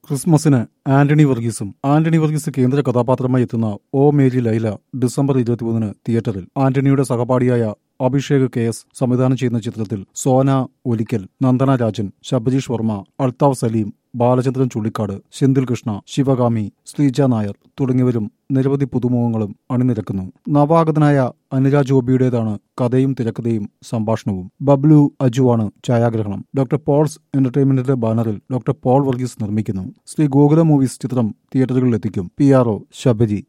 ക്രിസ്മസിന് ആന്റണി വർഗീസും ആന്റണി വർഗീസ് കേന്ദ്ര കഥാപാത്രമായി എത്തുന്ന ഓ മേരി ലൈല ഡിസംബർ ഇരുപത്തിമൂന്നിന് തിയേറ്ററിൽ ആന്റണിയുടെ സഹപാഠിയായ അഭിഷേക് കെ എസ് സംവിധാനം ചെയ്യുന്ന ചിത്രത്തിൽ സോന ഒലിക്കൽ നന്ദന രാജൻ ശബരീഷ് വർമ്മ അൽതാഫ് സലീം ബാലചന്ദ്രൻ ചുള്ളിക്കാട് സെന്തിൽ കൃഷ്ണ ശിവകാമി ശ്രീജ നായർ തുടങ്ങിയവരും നിരവധി പുതുമുഖങ്ങളും അണിനിരക്കുന്നു നവാഗതനായ അനുരാജ് ഗോപിയുടേതാണ് കഥയും തിരക്കഥയും സംഭാഷണവും ബബ്ലു അജുവാണ് ഛായാഗ്രഹണം ഡോക്ടർ പോൾസ് എന്റർടൈൻമെന്റിന്റെ ബാനറിൽ ഡോക്ടർ പോൾ വർഗീസ് നിർമ്മിക്കുന്നു ശ്രീ ഗോകുല മൂവീസ് ചിത്രം തിയേറ്ററുകളിൽ എത്തിക്കും പി ആർ ഒ ശബരി